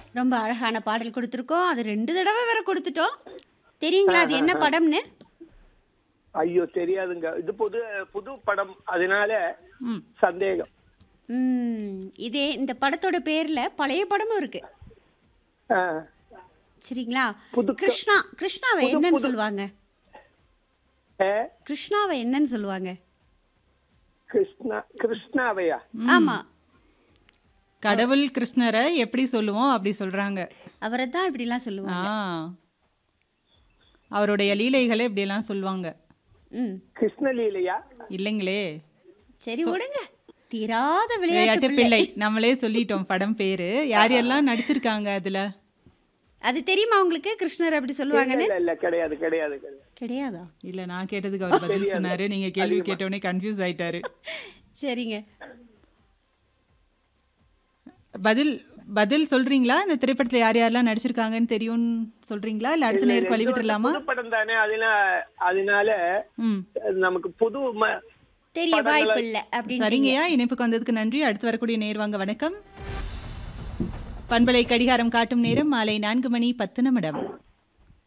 ரொம்ப அழகான பாடல் கொடுத்துருக்கோம் அது ரெண்டு தடவை வேற கொடுத்துட்டோம் தெரியுங்களா அது என்ன படம்னு ஐயோ தெரியாதுங்க இது புது புது படம் அதனால ம் சந்தேகம் ம், இதே இந்த படத்தோட பேர்ல பழைய படமும் இருக்கு ஆ, சரிங்களா புது க- கிருஷ்ணா கிருஷ்ணாவை புது- என்னன்னு புது- சொல்லுவாங்க ஆ, கிருஷ்ணாவை என்னன்னு சொல்லுவாங்க கிருஷ்ணா கிருஷ்ணாவையா ஆமா கடவுள் கிருஷ்ணரை எப்படி சொல்லுவோம் அப்படி சொல்றாங்க அவரை தான் இப்படிலாம் சொல்லுவாங்க ஆ அவருடைய லீலைகளை இப்படியெல்லாம் சொல்லுவாங்க ம் கிருஷ்ணலீலையா இல்லைங்களே சரி விடுங்க தீராத விளையாட்டு விளையாட்டு பிள்ளை நம்மளே சொல்லிட்டோம் படம் பேரு யார் யாரெல்லாம் நடிச்சிருக்காங்க அதுல அது தெரியுமா உங்களுக்கு கிருஷ்ணர் அப்படி சொல்லுவாங்கன்னு இல்ல இல்ல கிடையாது கிடையாது கிடையாது கிடையாதா இல்ல நான் கேட்டதுக்கு அவர் பதில் சொன்னாரு நீங்க கேள்வி கேட்டவுடனே கன்ஃபியூஸ் ஆயிட்டாரு சரிங்க பதில் பதில் சொல்றீங்களா இந்த திரைப்படத்துல யார் யாரெல்லாம் நடிச்சிருக்காங்கன்னு தெரியும்னு சொல்றீங்களா இல்ல அடுத்த நேருக்கு வழி விட்டுலாமா புது படம் தானே அதனால அதனால ம் நமக்கு புது ம- தெரிய வாய்ப்பு இல்லை அப்படின்னு சரிங்கய்யா இணைப்புக்கு வந்ததுக்கு நன்றி அடுத்து வரக்கூடிய நேர் வாங்க வணக்கம் பண்பலை கடிகாரம் காட்டும் நேரம் மாலை நான்கு மணி பத்து நிமிடம்